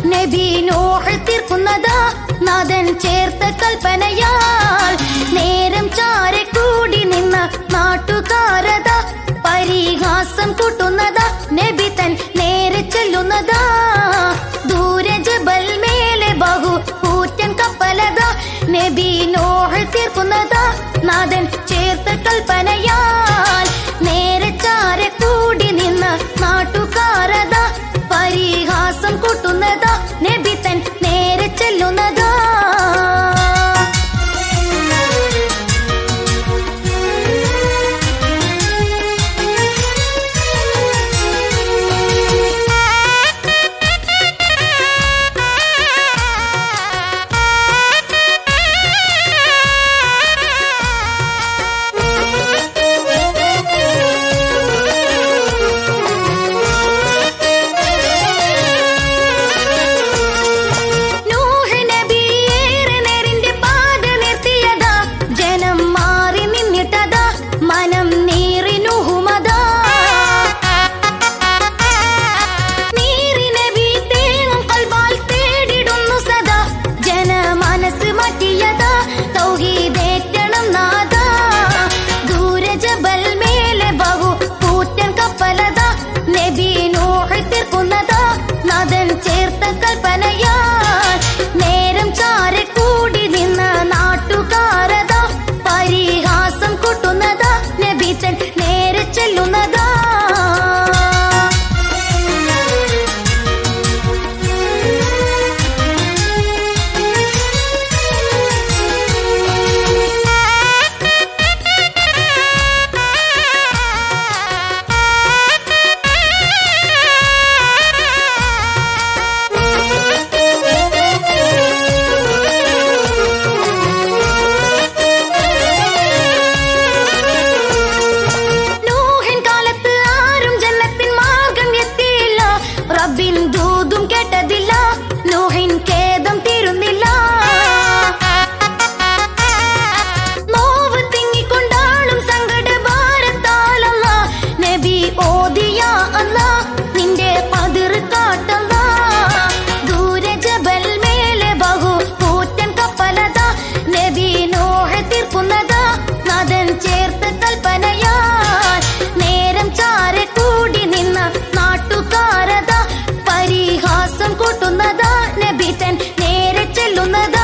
നബി നോഹ് തീർക്കുന്നതാ നാഥൻ ചേർത്ത കൽപ്പനയാൽ നേരം ചാരെ കൂടി നിന്ന നാട്ടുകാരത പരിഹാസം കൂട്ടുന്നതാ നബി തൻ നേരെ ചെല്ലുന്നതാ ദൂരെ ജബൽ മേലെ ബഹു കൂറ്റൻ കപ്പലതാ നബി നോഹ് തീർക്കുന്നതാ നാഥൻ ചേർത്ത കൽപ്പനയാൽ നേരെ ചാരെ കൂടി നിന്ന നാട്ടുകാരത പരിഹാസം കൂട്ടുന്നതാ നബി തൻ നേരെ ചെല്ലുന്നതാ നൂഹ് നബി ഏറെ നേരിന്റെ പാത നിർത്തിയതാ ജനം മാറി നിന്നിട്ടതാ മനം നീറി നുഹുമതാ നീറി നബി തേങ്ങും കൽബാൽ തേടിടുന്നു സദാ ജന മനസ്സ് മാറ്റിയതാ തൗഹീദേറ്റണം നാദാ ദൂരെ ജബൽ മേലെ ബഹു കൂറ്റൻ കപ്പലതാ നബി നൂഹ് തീർക്കുന്നതാ നാഥൻ ചേർത്ത കൽപ്പനയാൽ നേരം ചാരെ കൂടി നിന്ന നാട്ടുകാരതാ പരിഹാസം കൂട്ടുന്നതാ നബി തൻ നേരെ ചെല്ലുന്നതാ നൂഹിൻ കാലത്ത് ആരും ജന്നത്തിൻ മാർഗം എത്തിയില്ല റബ്ബിൻ ദൂതും കേട്ടതില്ല നൂഹിൻ ഖേദം തീരുന്നില്ല നോവ് തിങ്ങിക്കൊണ്ടാളും സങ്കട ഭാരത്താലല്ല നബി ഓദിയ അല്ല നിന്റെ പതിർ കാട്ടല്ല ദൂരെ ജബൽ മേലെ ബഹു കൂറ്റൻ കപ്പലതാ നബി നോഹ തീർക്കുന്നതാ നാഥൻ ചേർത്ത കൽപ്പനയാൽ നേരം ചാരെ കൂടി നിന്ന നാട്ടുകാരതാ പരിഹാസം കൂട്ടുന്നതാ നബി തൻ നേരെ ചെല്ലുന്നതാ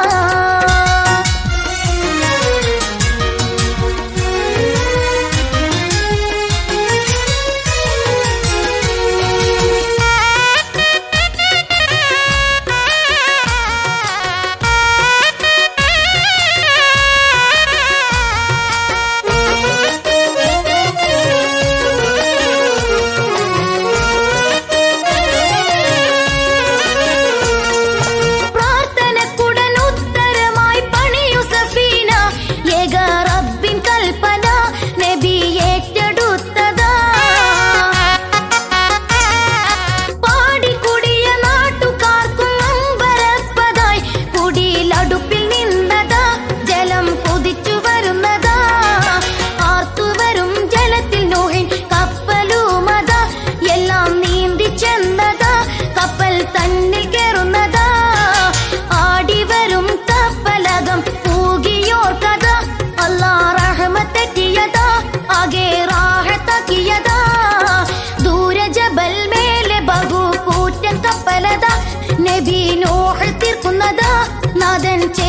പ്രാർത്ഥനക്കുടൻ ഉത്തരമായി പണിയു സഫീന ഏക റബ്ബിൻ കൽപ്പന നബി ഏറ്റെടുത്തതാ പാടിക്കുടിയ നാട്ടുകാർക്കും അമ്പരപ്പതായി കുടിയിലടുപ്പിൽ നിന്നതാ ജലം കൊതിച്ചു വരുന്നതാ ആർത്തു വരും ജലത്തിൽ നോഹിൻ കപ്പലുമതാ എല്ലാം നീന്തി ചെന്നതാ കപ്പൽ തന്നിൽ കയറുന്നതാ ആടി വരും കപ്പലകം പൂകിയോർ കഥ അല്ലാ റഹ്മത്തെറ്റിയതാ ആകെ റാഹത്താക്കിയതാ ദൂരെ ജബൽ മേലെ ബഹു കൂറ്റൻ കപ്പലതാ നബി നോഹ് തീർക്കുന്നതാ നാഥൻ ചേ